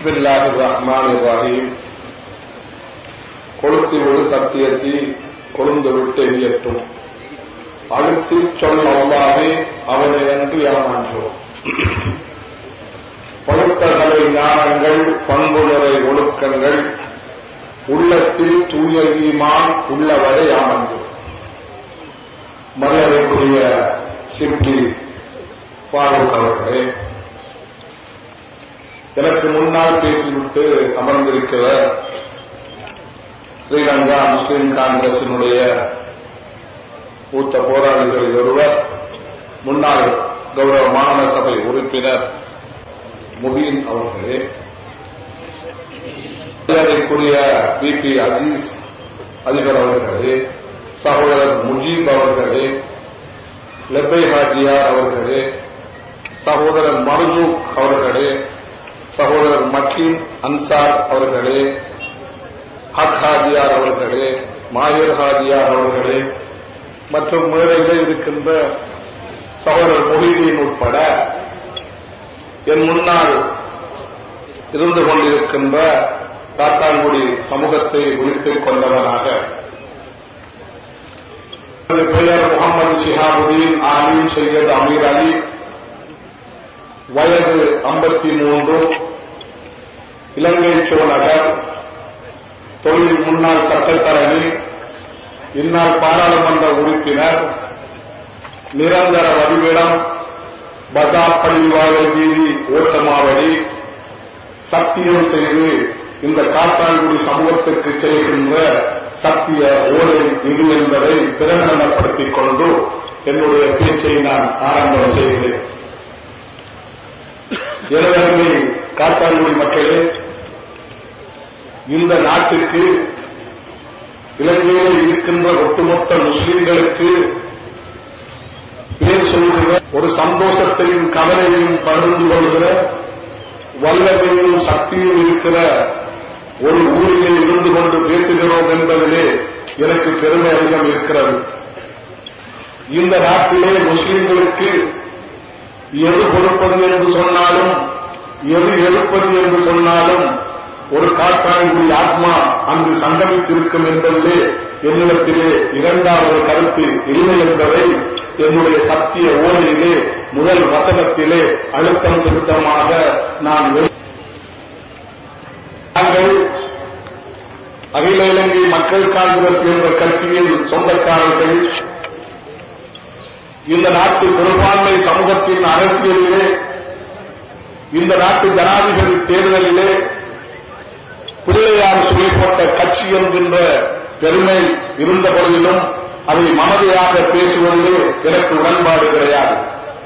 பிஸ்மில்லாஹி ரஹ்மான் ரஹீம் கொளுத்தி விடு சத்தியத்தி கொழுந்து விட்டு எரியட்டும் அழுத்தி சொல் அல்லாவே அவனை அன்று ஏமாற்றோம் பழுத்தகலை ஞானங்கள் பண்புணரை ஒழுக்கங்கள் உள்ளத்தில் தூய ஈமான் உள்ளவரை ஆனந்தம் மரியாதைக்குரிய சிப்டி ஃபாரூக் அவர்களே எனக்கு முன்னால் பேசிவிட்டு அமர்ந்திருக்கிற ஸ்ரீலங்கா முஸ்லிம் காங்கிரசினுடைய மூத்த போராளிகளில் ஒருவர் முன்னாள் கௌரவ மாநில சபை உறுப்பினர் முபீன் அவர்களே மரியாதைக்குரிய பி பி அசீஸ் அதிபர் அவர்களே சகோதரர் முஜீப் அவர்களே லெப்பை ஹாஜியார் அவர்களே சகோதரர் மர்சூக் அவர்களே சகோதரர் மக்கீன் அன்சார் அவர்களே ஹக் ஹாஜியார் அவர்களே மாயர் ஹாஜியார் அவர்களே மற்றும் மேடையில் இருக்கின்ற சகோதரர் மொஹிதீன் உட்பட என் முன்னால் இருந்து கொண்டிருக்கின்ற காத்தான்குடி சமூகத்தை உயிர்ப்பில் கொண்டவனாக எனது பெயர் முகமது ஷிஹாபுதீன் ஆலீம் சையத் அமீர் அலி வயது ஐம்பத்தி மூன்று இலங்கை சோழகர் தொழில் முன்னாள் சட்டத்தரணி இந்நாள் பாராளுமன்ற உறுப்பினர் நிரந்தர வதிவிடம் பஜார் பள்ளிவாயல் வீதி ஓட்டமாவடி சத்தியம் செய்து இந்த காத்தான்குடி சமூகத்திற்கு செய்கின்ற சத்திய ஓலை இது என்பதை பிரகடனப்படுத்திக் கொண்டு என்னுடைய பேச்சை நான் ஆரம்பம் செய்கிறேன் எனதருமை காத்தான்குடி மக்களே இந்த நாட்டிற்கு இலங்கையில் இருக்கின்ற ஒட்டுமொத்த முஸ்லிம்களுக்கு பேர் சொல்கிற ஒரு சந்தோஷத்தையும் கவலையையும் பகிர்ந்து கொள்கிற வல்லமையும் சக்தியும் இருக்கிற ஒரு ஊரிலே இருந்து கொண்டு பேசுகிறோம் என்பதிலே எனக்கு பெருமை அதிகம் இருக்கிறது இந்த நாட்டிலே முஸ்லிம்களுக்கு எது கொடுப்பது என்று சொன்னாலும் எது எழுப்பது என்று சொன்னாலும் ஒரு காற்றாங்குடி ஆத்மா அங்கு சங்கமித்திருக்கும் என்பதிலே என்னிடத்திலே இரண்டாவது கருத்து இல்லை என்பதை என்னுடைய சத்திய ஓலையிலே முதல் வசனத்திலே அழுத்தம் திருத்தமாக நான் நாங்கள் அகில இலங்கை மக்கள் காங்கிரஸ் என்ற கட்சியின் சொந்தக்காரர்கள் இந்த நாட்டு சிறுபான்மை சமூகத்தின் அரசியலிலே இந்த நாட்டு ஜனாதிபதி தேர்தலிலே பிள்ளையார் சுவை போட்ட கட்சி என்கின்ற பெருமை இருந்த பொழுதிலும் அதை மனதையாக பேசுவதிலே எனக்கு உடன்பாடு கிடையாது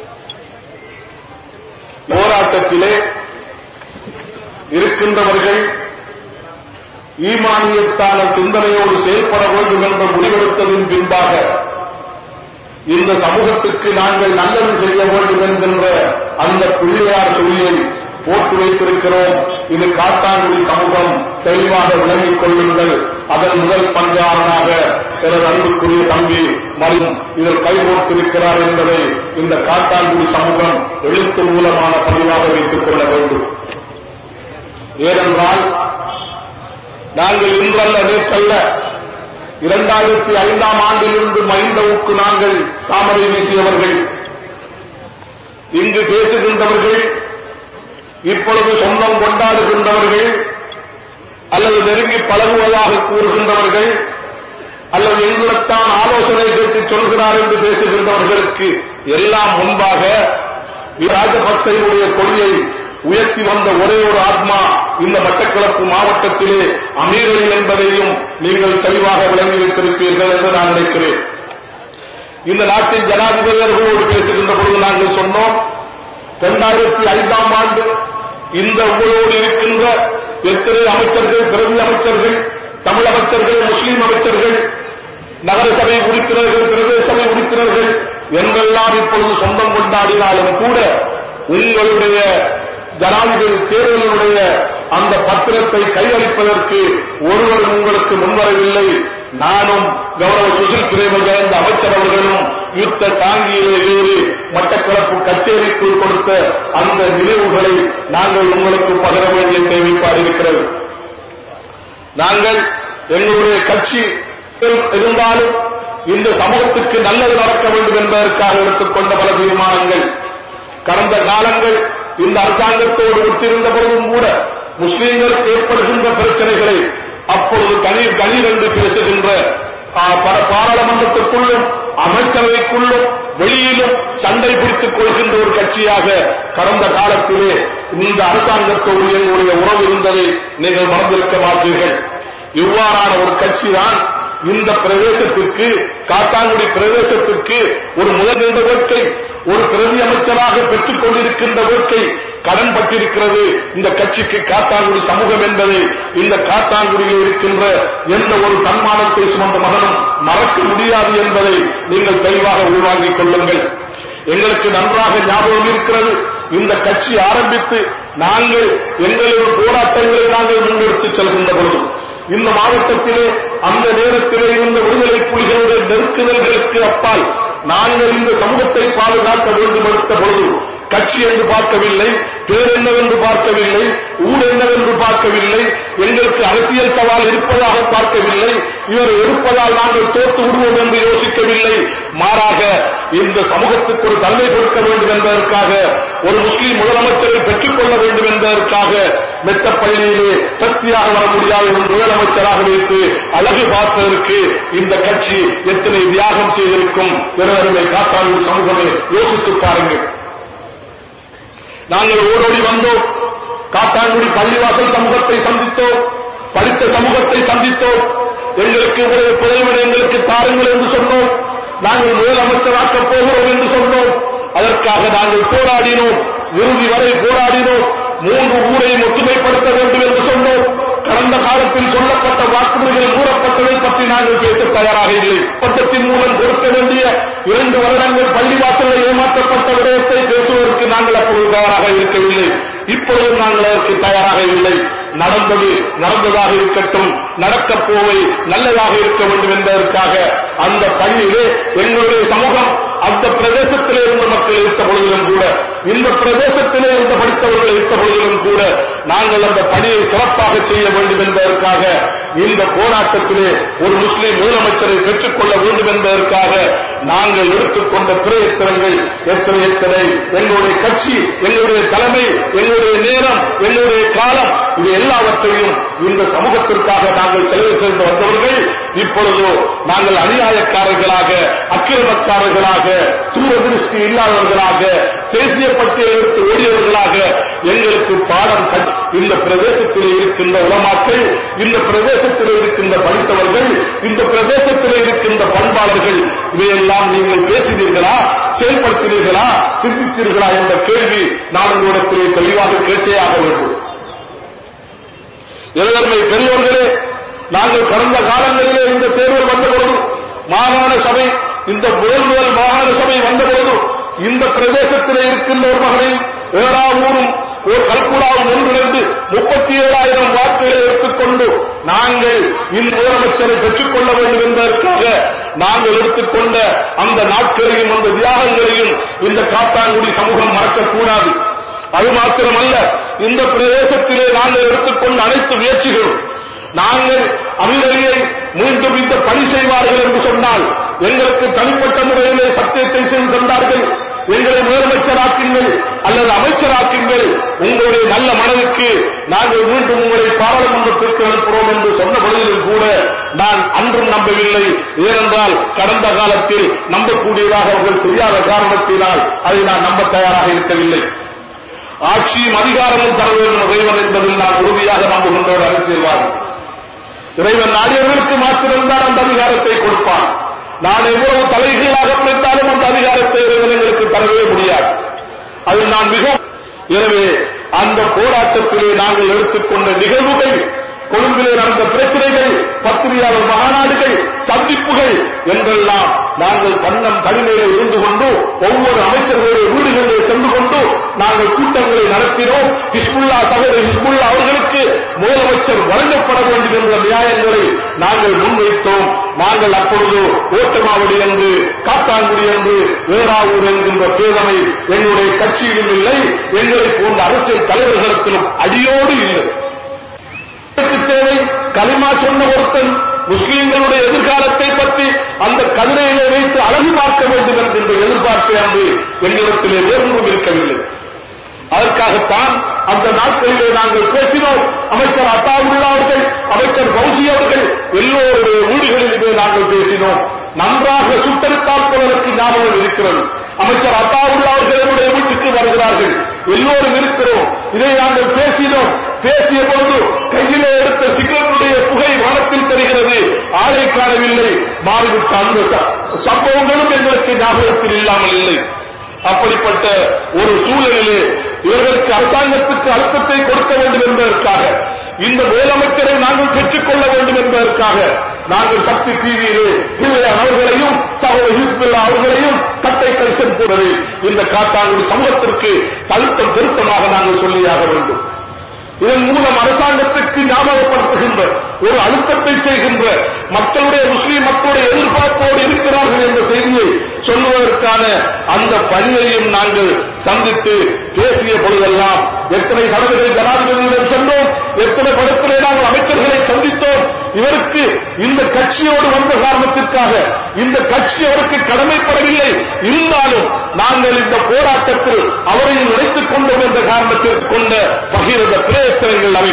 போராட்டத்திலே இருக்கின்றவர்கள் ஈமானியத்தான சிந்தனையோடு செயல்பட வேண்டும் என்ற முடிவெடுத்ததின் பின்பாக இந்த சமூகத்துக்கு நாங்கள் நல்லது செய்ய வேண்டும் என்கின்ற அந்த பிள்ளையார் சொல்லியை போட்டு வைத்திருக்கிறோம் இது காத்தாங்குடி சமூகம் தெளிவாக விளங்கிக் கொள்ளுங்கள் அதன் முதல் பஞ்சாரனாக எனது அன்புக்குரிய தம்பி மரும் இதில் கைகோர்த்திருக்கிறார் என்பதை இந்த காத்தாங்குடி சமூகம் எழுத்து மூலமான பதிவாக வைத்துக் கொள்ள வேண்டும் ஏனென்றால் நாங்கள் இன்றல்ல நேற்றல்ல இரண்டாயிரத்தி ஐந்தாம் ஆண்டிலிருந்து மைந்தவுக்கு நாங்கள் சாமரை வீசியவர்கள் இங்கு பேசுகின்றவர்கள் இப்பொழுது சொந்தம் கொண்டாடுகின்றவர்கள் அல்லது நெருங்கி பழகுவதாக கூறுகின்றவர்கள் அல்லது எங்களுத்தான் ஆலோசனை கேட்டு சொல்கிறார் என்று பேசுகின்றவர்களுக்கு எல்லாம் முன்பாக ராஜபக்சையுடைய கொடியை உயர்த்தி வந்த ஒரே ஒரு ஆத்மா இந்த மட்டக்களப்பு மாவட்டத்திலே அமீரலி என்பதையும் நீங்கள் தெளிவாக விளங்கி வைத்திருப்பீர்கள் என்று நான் நினைக்கிறேன் இந்த நாட்டின் ஜனாதிபதியர்களோடு பேசுகின்ற பொழுது நாங்கள் சொன்னோம் இரண்டாயிரத்தி ஐந்தாம் ஆண்டு இந்த உங்களோடு இருக்கின்ற எத்தனை அமைச்சர்கள் பிரதி அமைச்சர்கள் தமிழ் அமைச்சர்கள் முஸ்லீம் அமைச்சர்கள் நகரசபை உறுப்பினர்கள் பிரதேச சபை உறுப்பினர்கள் என்றெல்லாம் இப்பொழுது சொந்தம் கொண்டாடினாலும் கூட உங்களுடைய ஜனாதிபதி தேர்தலினுடைய அந்த பத்திரத்தை கையளிப்பதற்கு ஒருவரும் உங்களுக்கு முன்வரவில்லை நானும் கௌரவ சுசில் பிரேமஜயந்த அமைச்சர் அவர்களும் யுத்த தாங்கியிலே ஏறி மட்டக்களப்பு கச்சேரிக்குள் கொடுத்த அந்த நினைவுகளை நாங்கள் உங்களுக்கு பகிர வேண்டிய தேவைப்பாடு இருக்கிறது நாங்கள் எங்களுடைய கட்சி இருந்தாலும் இந்த சமூகத்துக்கு நல்லது நடக்க வேண்டும் என்பதற்காக எடுத்துக்கொண்ட பல தீர்மானங்கள் கடந்த காலங்கள் இந்த அரசாங்கத்தோடு ஒத்திருந்த பொழுதும் கூட முஸ்லீம்களுக்கு ஏற்படுகின்ற பிரச்சனைகளை அப்பொழுது கணீர் கணீர் என்று பேசுகின்ற ஆ, பல பாராளுமன்றத்திற்குள்ளும் அமைச்சரவைக்குள்ளும் வெளியிலும் சண்டை பிடித்துக் கொள்கின்ற ஒரு கட்சியாக கடந்த காலத்திலே இந்த அரசாங்கத்தோடு எங்களுடைய உறவு இருந்ததை நீங்கள் மறந்திருக்க மாட்டீர்கள் இவ்வாறான ஒரு கட்சி தான் இந்த பிரதேசத்திற்கு காத்தாங்குடி பிரதேசத்திற்கு ஒரு முதல் வேட்கை ஒரு பிரதி அமைச்சராக பெற்றுக் கொண்டிருக்கின்ற வேட்கை கடன் பட்டிருக்கிறது இந்த கட்சிக்கு காத்தாங்குடி சமூகம் என்பதை இந்த காத்தாங்குடியில் இருக்கின்ற எந்த ஒரு தன்மானத்தை சுமந்த மகனும் மறக்க முடியாது என்பதை நீங்கள் தெளிவாக உள்வாங்கிக் கொள்ளுங்கள் எங்களுக்கு நன்றாக ஞாபகம் இருக்கிறது இந்த கட்சி ஆரம்பித்து நாங்கள் எங்களுடைய போராட்டங்களை நாங்கள் முன்னெடுத்துச் செல்கின்ற பொழுது இந்த மாவட்டத்திலே அந்த நேரத்திலே இருந்த விடுதலை புலிகளுடைய நெருக்குதல்களுக்கு அப்பால் நாங்கள் இந்த சமூகத்தை பாதுகாக்க வேண்டும் எடுத்த பொழுது கட்சி என்று பார்க்கவில்லை பேர் என்னவென்று பார்க்கவில்லை ஊர் என்னவென்று பார்க்கவில்லை எங்களுக்கு அரசியல் சவால் இருப்பதாக பார்க்கவில்லை இவர் எடுப்பதால் நாங்கள் தோத்து விடுவோம் என்று யோசிக்கவில்லை மாறாக இந்த சமூகத்துக்கு ஒரு தன்மை கொடுக்க வேண்டும் என்பதற்காக ஒரு முஸ்லீம் முதலமைச்சரை பெற்றுக் கொள்ள வேண்டும் என்பதற்காக மெத்தப்பள்ளியிலே சக்தியாக வர முடியாத ஒரு முதலமைச்சராக வைத்து அழகு பார்ப்பதற்கு இந்த கட்சி எத்தனை தியாகம் செய்திருக்கும் பிறருமை காத்தாளர் சமூகமே யோசித்து பாருங்கள் நாங்கள் ஓடோடி வந்தோம் காத்தாங்குடி பள்ளிவாசல் சமூகத்தை சந்தித்தோம் படித்த சமூகத்தை சந்தித்தோம் எங்களுக்கு உடைய புதைவனை எங்களுக்கு தாருங்கள் என்று சொன்னோம் நாங்கள் முதலமைச்சராக்கப் போகிறோம் என்று சொன்னோம் அதற்காக நாங்கள் போராடினோம் இறுதி வரை போராடினோம் மூன்று ஊரையும் ஒற்றுமைப்படுத்த வேண்டும் என்று சொன்னோம் கடந்த காலத்தில் சொல்லப்பட்ட வாக்குறுதிகள் கூறப்பட்டதை பற்றி நாங்கள் பேச தயாராக இல்லை பட்டத்தின் மூலம் கொடுக்க வேண்டிய இரண்டு வருடங்கள் பள்ளிவாசலில் ஏமாற்றப்பட்ட விடயத்தை பேசுவதற்கு நாங்கள் அப்பொழுது தயாராக இருக்கவில்லை இப்பொழுதும் நாங்கள் அதற்கு தயாராக இல்லை நடந்தது நடந்ததாக இருக்கட்டும் நடக்கப் போவை நல்லதாக இருக்க வேண்டும் என்பதற்காக அந்த பள்ளியிலே எங்களுடைய சமூகம் அந்த பிரதேசத்திலே இருந்த மக்கள் இருந்த பொழுதிலும் கூட இந்த பிரதேசத்திலே இருந்த படித்தவர்கள் இருந்த பொழுதிலும் கூட நாங்கள் அந்த பணியை சிறப்பாக செய்ய வேண்டும் என்பதற்காக இந்த போராட்டத்திலே ஒரு முஸ்லிம் முதலமைச்சரை பெற்றுக் கொள்ள வேண்டும் என்பதற்காக நாங்கள் எடுத்துக்கொண்ட பிரயத்தனங்கள் எத்தனை எத்தனை எங்களுடைய கட்சி எங்களுடைய தலைமை எங்களுடைய நேரம் எங்களுடைய காலம் இது எல்லாவற்றையும் இந்த சமூகத்திற்காக நாங்கள் செலவு செய்து வந்தவர்கள் இப்பொழுது நாங்கள் அநியாயக்காரர்களாக அக்கிரமக்காரர்களாக தூரதிருஷ்டி இல்லாதவர்களாக தேசிய பட்டியலை எடுத்து ஓடியவர்களாக எங்களுக்கு பாடம் கற்று இந்த பிரதேசத்திலே இருக்கின்ற உலமாக்கள் இந்த பிரதேசத்திலே இருக்கின்ற படித்தவர்கள் இந்த பிரதேசத்திலே இருக்கின்ற பண்பாளர்கள் இவையெல்லாம் நீங்கள் பேசினீர்களா செயல்படுத்தினீர்களா சிந்தித்தீர்களா என்ற கேள்வி நான் உங்களிடத்திலே தெளிவாக கேட்டே ஆக வேண்டும் இளைஞர்மை பெரியோர்களே நாங்கள் கடந்த காலங்களிலே இந்த தேர்தல் வந்த பொழுது மாகாண சபை இந்த முதல் முதல் மாகாண சபை வந்த பொழுது இந்த பிரதேசத்திலே இருக்கின்ற ஒரு மகனை ஏறாவூரும் ஒரு கல்குடாவும் ஒன்றிணைந்து முப்பத்தி ஏழாயிரம் வாக்குகளை எடுத்துக்கொண்டு நாங்கள் இந்த முதலமைச்சரை பெற்றுக் கொள்ள வேண்டும் என்பதற்காக நாங்கள் எடுத்துக்கொண்ட அந்த நாட்களையும் அந்த தியாகங்களையும் இந்த காத்தாங்குடி சமூகம் மறக்கக்கூடாது அது மாத்திரமல்ல இந்த பிரதேசத்திலே நாங்கள் எடுத்துக்கொண்ட அனைத்து முயற்சிகளும் நாங்கள் அமீரலியை மீண்டும் இந்த பணி செய்வார்கள் என்று சொன்னால் எங்களுக்கு தனிப்பட்ட முறையிலே சத்தியத்தை செய்து தந்தார்கள் எங்களை முதலமைச்சராக்குங்கள் அல்லது அமைச்சராக்குங்கள் உங்களுடைய நல்ல மனதுக்கு நாங்கள் மீண்டும் உங்களை பாராளுமன்றத்திற்கு அனுப்புகிறோம் என்று சொன்ன பொழுதிலும் கூட நான் அன்றும் நம்பவில்லை ஏனென்றால் கடந்த காலத்தில் நம்பக்கூடியதாக அவர்கள் செய்யாத காரணத்தினால் அதை நான் நம்ப தயாராக இருக்கவில்லை ஆட்சியும் அதிகாரமும் தர வேண்டும் இறைவன் என்பதில் நான் உறுதியாக நம்புகின்ற ஒரு அரசியல்வாதி இறைவன் நாடியவர்களுக்கு மாத்திரம்தான் அந்த அதிகாரத்தை கொடுப்பான் நான் எவ்வளவு தலைகீழாக பிடித்தாலும் அந்த அதிகாரத்தை இறைவன் எங்களுக்கு தரவே முடியாது அதில் நான் மிகவும் எனவே அந்த போராட்டத்திலே நாங்கள் எடுத்துக்கொண்ட நிகழ்வுகள் கொழும்பிலே நடந்த பிரச்சனைகள் பத்திரிகையாளர் மகாநாடுகள் சந்திப்புகள் என்றெல்லாம் நாங்கள் கண்ணம் தனிமையில இருந்து கொண்டு ஒவ்வொரு அமைச்சர்களுடைய வீடுகளிலே சென்று கொண்டு நாங்கள் கூட்டங்களை நடத்தி நடத்தினோம் ஹிஸ்புல்லா சகோதரர் ஹிஸ்புல்லா அவர்களுக்கு முதலமைச்சர் வழங்கப்பட வேண்டும் என்ற நியாயங்களை நாங்கள் முன்வைத்தோம் நாங்கள் அப்பொழுது ஓட்டமாவடி என்று காத்தாங்குடி என்று வேறாவூர் என்கின்ற பேதமை எங்களுடைய கட்சியிலும் இல்லை எங்களை போன்ற அரசியல் தலைவர்களிடத்திலும் அடியோடு இல்லை எனக்கு தேவை களிமா சொன்ன ஒருத்தன் முஸ்லீம்களுடைய எதிர்காலத்தை பற்றி அந்த கதிரையிலே வைத்து அழகு பார்க்க வேண்டும் என்கின்ற எதிர்பார்ப்பை அன்று எங்களிடத்திலே வேறொன்றும் இருக்கவில்லை அதற்காகத்தான் அந்த நாட்களிலே நாங்கள் பேசினோம் அமைச்சர் அத்தாவுல்லா அவர்கள் அமைச்சர் பௌசி அவர்கள் எல்லோருடைய வீடுகளிலுமே நாங்கள் பேசினோம் நன்றாக சுத்தரித்தாக்குவதற்கு ஞாபகம் இருக்கிறது அமைச்சர் அத்தாவுல்லா அவர்கள் என்னுடைய வீட்டுக்கு வருகிறார்கள் எல்லோரும் இருக்கிறோம் இதை நாங்கள் பேசினோம் பேசிய பொழுது கையிலே எடுத்த சிகரெட்டுடைய புகை வானத்தில் தெரிகிறது ஆளை காணவில்லை மாறிவிட்ட அந்த ச- சம்பவங்களும் எங்களுக்கு ஞாபகத்தில் இல்லாமல் இல்லை அப்படிப்பட்ட ஒரு சூழலிலே இவர்களுக்கு அரசாங்கத்துக்கு அழுத்தத்தை கொடுக்க வேண்டும் என்பதற்காக இந்த முதலமைச்சரை நாங்கள் பெற்றுக்கொள்ள வேண்டும் என்பதற்காக நாங்கள் சக்தி டிவியிலே பிள்ளையார் அவர்களையும் சகோதர ஹிஸ்பில்லா அவர்களையும் கட்டை கரிசன் போனது இந்த காத்தாங்குடி சமூகத்திற்கு அழுத்தம் திருத்தமாக நாங்கள் சொல்லியாக வேண்டும் இதன் மூலம் அரசாங்கத்துக்கு ஞாபகப்படுத்துகின்ற ஒரு அழுத்தத்தை செய்கின்ற மக்களுடைய முஸ்லீம் மக்களுடைய எதிர்பார்ப்போடு இருக்கிறார்கள் என்ற செய்தியை சொல்லுவதற்கான அந்த பணியையும் நாங்கள் சந்தித்து பேசிய பொழுதெல்லாம் எத்தனை தடவைகளை ஜனாதிபதியிடம் சொன்னோம் எத்தனை படத்திலே நாங்கள் அமைச்சர்களை சந்தித்தோம் இவருக்கு இந்த கட்சியோடு வந்த காரணத்திற்காக இந்த கட்சி அவருக்கு கடமைப்படவில்லை இருந்தாலும் நாங்கள் இந்த போராட்டத்தில் அவரையும் நினைத்துக் கொண்டோம் என்ற காரணத்திற்கு கொண்ட பகிரத பிரயத்தனங்கள் அவை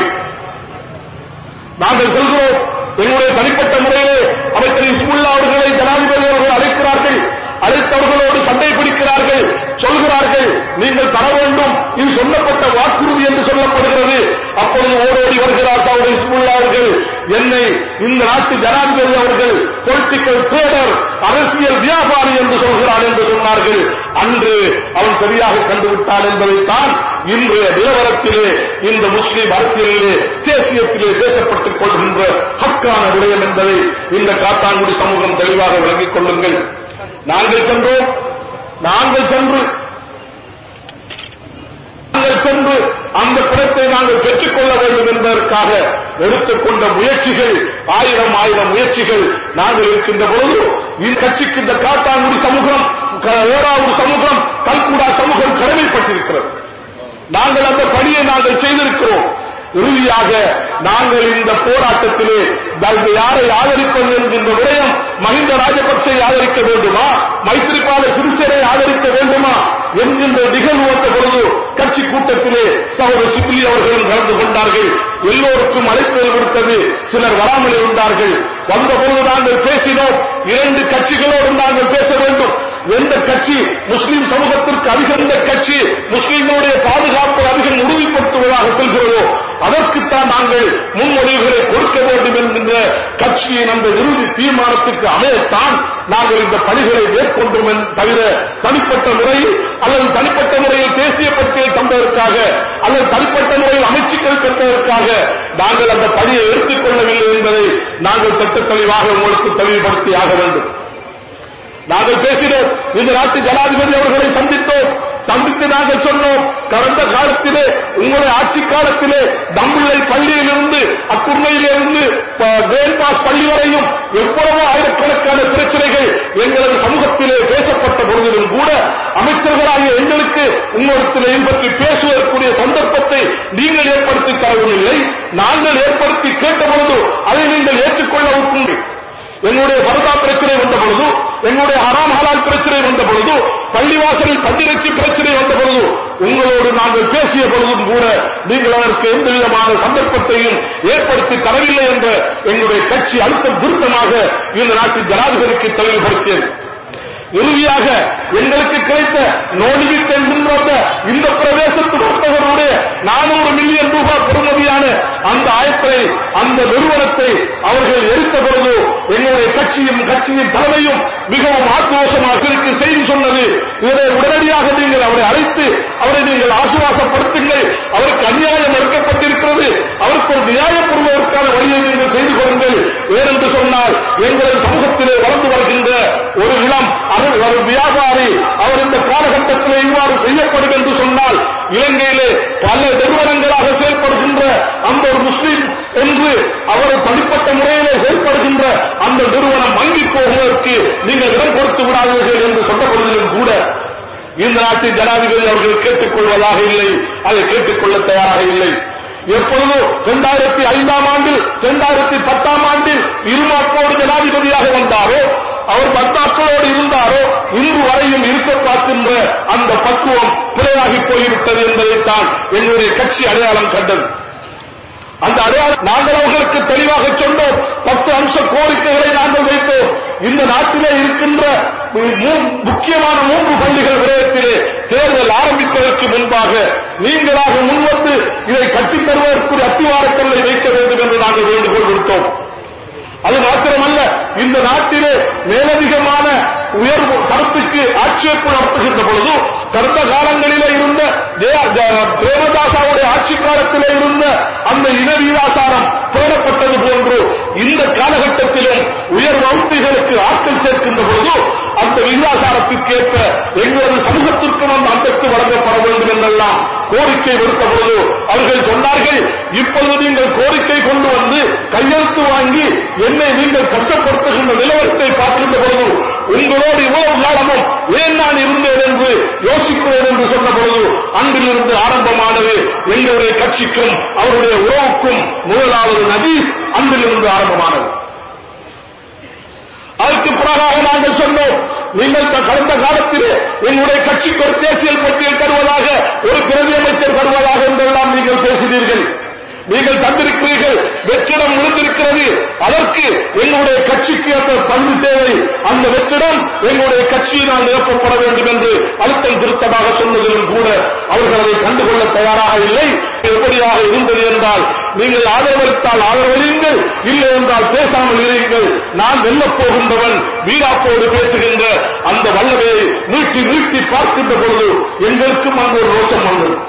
நாங்கள் சொல்கிறோம் எங்களுடைய தனிப்பட்ட முறையிலே அமைச்சர் இஸ்முல்லா அவர்களை ஜனாதிபதி அவர்கள் அழைக்கிறார்கள் அழைத்தவர்களோடு சண்டை பிடிக்கிறார்கள் சொல்கிறார்கள் நீங்கள் தர வேண்டும் இது சொல்லப்பட்ட வாக்குறுதி என்று சொல்லப்படுகிறது அப்பொழுது ஓடோடி வருகிறார் சவுட இஸ்முல்லா அவர்கள் என்னை இந்த நாட்டு ஜனாதிபதி அவர்கள் பொலிட்டிக்கல் ட்ரேடர் அரசியல் வியாபாரி என்று சொல்கிறான் என்று சொன்னார்கள் அன்று அவன் சரியாக கண்டுவிட்டான் என்பதைத்தான் இன்றைய நிலவரத்திலே இந்த முஸ்லிம் அரசியலிலே தேசியத்திலே பேசப்பட்டுக் கொள்கின்ற ஹக்கான விடயம் என்பதை இந்த காத்தாங்குடி சமூகம் தெளிவாக விளங்கிக் கொள்ளுங்கள் நாங்கள் சென்றோம் நாங்கள் சென்று நாங்கள் சென்று அந்த குணத்தை நாங்கள் பெற்றுக்கொள்ள வேண்டும் என்பதற்காக எடுத்துக்கொண்ட முயற்சிகள் ஆயிரம் ஆயிரம் முயற்சிகள் நாங்கள் இருக்கின்ற பொழுது இந்த கட்சிக்கு இந்த காத்தாங்குடி சமூகம் க- ஏறாவூர் சமூகம் கல்குடா சமூகம் கடமைப்பட்டிருக்கிறது நாங்கள் அந்த பணியை நாங்கள் செய்திருக்கிறோம் இறுதியாக நாங்கள் இந்த போராட்டத்திலே நாங்கள் யாரை ஆதரிப்பது என்கின்ற விடயம் மஹிந்த ராஜபக்சை ஆதரிக்க வேண்டுமா மைத்திரிபால சிறிசேனை ஆதரிக்க வேண்டுமா என்கின்ற நிகழ்வு வந்த பொழுது கட்சி கூட்டத்திலே சகோதரர் சிப்லி அவர்களும் கலந்து கொண்டார்கள் எல்லோருக்கும் அழைப்புகள் விடுத்தது சிலர் வராமல் இருந்தார்கள் வந்த பொழுது நாங்கள் பேசினோம் இரண்டு கட்சிகளோடு நாங்கள் பேச வேண்டும் எந்த கட்சி முஸ்லிம் சமூகத்திற்கு அதிகந்த கட்சி முஸ்லிம்களுடைய பாதுகாப்பை அதிகம் உறுதிப்படுத்துவதாக செல்கிறதோ அதற்குத்தான் நாங்கள் முன்மொழிவுகளை கொடுக்க வேண்டும் என்கின்ற கட்சியின் அந்த இறுதி தீர்மானத்துக்கு அமையத்தான் நாங்கள் இந்த பணிகளை மேற்கொண்டோம் என் தவிர தனிப்பட்ட முறையில் அல்லது தனிப்பட்ட முறையில் தேசிய பட்டியல் தந்ததற்காக அல்லது தனிப்பட்ட முறையில் அமைச்சுக்கள் பெற்றதற்காக நாங்கள் அந்த பணியை எடுத்துக்கொள்ளவில்லை என்பதை நாங்கள் திட்ட தெளிவாக உங்களுக்கு தெளிவுபடுத்தி ஆக வேண்டும் நாங்கள் பேசினோம் இந்த நாட்டு ஜனாதிபதி அவர்களை சந்தித்தோம் சந்தித்து நாங்கள் சொன்னோம் கடந்த காலத்திலே உங்களுடைய ஆட்சி காலத்திலே தம்பிள்ளை பள்ளியிலிருந்து அக்குர்மையிலிருந்து வேல் பாஸ் பள்ளி வரையும் எவ்வளவோ ஆயிரக்கணக்கான பிரச்சனைகள் எங்களது சமூகத்திலே பேசப்பட்ட பொழுதிலும் கூட அமைச்சர்களாகிய எங்களுக்கு உங்களிடத்தில் இது பற்றி பேசுவதற்குரிய சந்தர்ப்பத்தை நீங்கள் ஏற்படுத்தி தரவில்லை நாங்கள் ஏற்படுத்தி கேட்ட பொழுது அதை நீங்கள் ஏற்றுக்கொள்ளவும் எங்களுடைய பரதா பிரச்சனை வந்த பொழுது எங்களுடைய ஹராம் ஹலால் பிரச்சனை வந்த பொழுது பள்ளிவாசலில் பண்டிரட்சி பிரச்சனை வந்த பொழுது உங்களோடு நாங்கள் பேசிய பொழுதும் கூட நீங்கள் அதற்கு எந்த விதமான சந்தர்ப்பத்தையும் ஏற்படுத்தி தரவில்லை என்ற எங்களுடைய கட்சி அழுத்தம் திருத்தமாக இந்த நாட்டின் ஜனாதிபதிக்கு தெளிவுபடுத்தியது இறுதியாக எங்களுக்கு கிடைத்த நோடிவித் என்கின்ற இந்த பிரதேசத்து வர்த்தகருடைய நானூறு மில்லியன் ரூபாய் பெறுமதியான அந்த ஆயத்தை அந்த நிறுவனத்தை அவர்கள் எரித்த பொழுது எங்களுடைய கட்சியும் கட்சியின் தலைமையும் மிகவும் ஆக்ரோஷமாக இருக்கு செய்தி சொன்னது இதனை உடனடியாக நீங்கள் அவரை அழைத்து அவரை நீங்கள் ஆசுவாசப்படுத்துங்கள் அவருக்கு அநியாயம் மறுக்கப்பட்டிருக்கிறது அவருக்கு ஒரு நியாயம் பெறுவதற்கான வழியை நீங்கள் செய்து கொள்ளுங்கள் ஏனென்று சொன்னால் எங்களது சமூகத்திலே வளர்ந்து வருகின்ற ஒரு இளம் அவர் ஒரு வியாபாரி அவர் இந்த காலகட்டத்திலே இவ்வாறு செய்யப்படும் என்று இலங்கையிலே பல நிறுவனங்களாக செயல்படுகின்ற அந்த ஒரு முஸ்லிம் என்று அவர் தனிப்பட்ட முறையிலே செயல்படுகின்ற அந்த நிறுவனம் வங்கி போவதற்கு நீங்கள் இடம் கொடுத்து விடாதீர்கள் என்று சொன்ன பொழுதிலும் கூட இந்த நாட்டின் ஜனாதிபதி அவர்கள் கேட்டுக்கொள்வதாக இல்லை அதை கேட்டுக்கொள்ள தயாராக இல்லை எப்பொழுது இரண்டாயிரத்தி ஐந்தாம் ஆண்டில் இரண்டாயிரத்தி பத்தாம் ஆண்டில் இருமாப்போடு ஜனாதிபதியாக வந்தாரோ அவர் பத்தாக்களோடு இருந்தாரோ இன்று வரையும் இருக்க பார்க்கின்ற அந்த பக்குவம் பிழையாகி போய்விட்டது என்பதைத்தான் என்னுடைய கட்சி அடையாளம் கண்டது அந்த அடையாளம் நாங்கள் அவர்களுக்கு தெளிவாக சொன்னோம் பத்து அம்ச கோரிக்கைகளை நாங்கள் வைத்தோம் இந்த நாட்டிலே இருக்கின்ற மூ- முக்கியமான மூன்று பள்ளிகள் விடயத்திலே தேர்தல் ஆரம்பிப்பதற்கு முன்பாக நீங்களாக முன்வந்து இதை கட்டித் தருவதற்குரிய அத்திவாரக்கல்லை வைக்க வேண்டும் என்று நாங்கள் வேண்டுகோள் விடுத்தோம் அது மாத்திரமல்ல இந்த நாட்டிலே மேலதிகமான உயர்வு கருத்துக்கு ஆட்சேபம் நடத்துகின்ற பொழுது கடந்த காலங்களிலே இருந்த ஜெய- ஜ- பிரேமதாசாவுடைய ஆட்சி காலத்திலே இருந்த அந்த இன வீராசாரம் பேணப்பட்டது போன்று இந்த காலகட்டத்திலும் உயர் வகுப்புகளுக்கு ஆட்கள் சேர்க்கின்ற பொழுது அந்த விகிதாசாரத்திற்கேற்ப எங்களது சமூகத்திற்கும் அந்த அந்தஸ்து வழங்கப்பட வேண்டும் என்றெல்லாம் கோரிக்கை விடுத்த பொழுது அவர்கள் சொன்னார்கள் இப்பொழுது நீங்கள் கோரிக்கை கொண்டு வந்து கையெழுத்து வாங்கி என்னை நீங்கள் கஷ்டப்படுத்துகின்ற நிலவரத்தை பார்க்கின்ற பொழுது உங்களோடு இவ்வளவு காலமும் ஏன் நான் இருந்தேன் என்று யோசிக்கிறேன் என்று சொன்ன பொழுது அன்றிலிருந்து ஆரம்பமானது எங்களுடைய கட்சிக்கும் அவருடைய உறவுக்கும் முதலாவது நதீஸ் அன்றிலிருந்து ஆரம்பமானது அதற்கு பிறகாக நாங்கள் சொன்னோம் நீங்கள் த- கடந்த காலத்திலே எங்களுடைய கட்சிக்கு ஒரு தேசியல் பட்டியல் தருவதாக ஒரு பிரதி அமைச்சர் தருவதாக என்றெல்லாம் நீங்கள் பேசினீர்கள் நீங்கள் தந்திருக்கிறீர்கள் வெற்றிடம் விழுந்திருக்கிறது அதற்கு எங்களுடைய கட்சிக்கு அந்த பங்கு தேவை அந்த வெற்றிடம் எங்களுடைய கட்சியினால் நிரப்பப்பட வேண்டும் என்று அழுத்தம் திருத்தமாக சொன்னதிலும் கூட அவர்கள் அதை கண்டுகொள்ள தயாராக இல்லை எப்படியாக இருந்தது என்றால் நீங்கள் ஆதரவளித்தால் ஆதரவளியுங்கள் இல்லை என்றால் பேசாமல் இருங்கள் நான் வெல்லப் போகின்றவன் வீராப்போடு பேசுகின்ற அந்த வல்லமையை நீட்டி நீட்டி பார்க்கின்ற பொழுது எங்களுக்கும் அங்கு ஒரு ரோஷம் வந்தது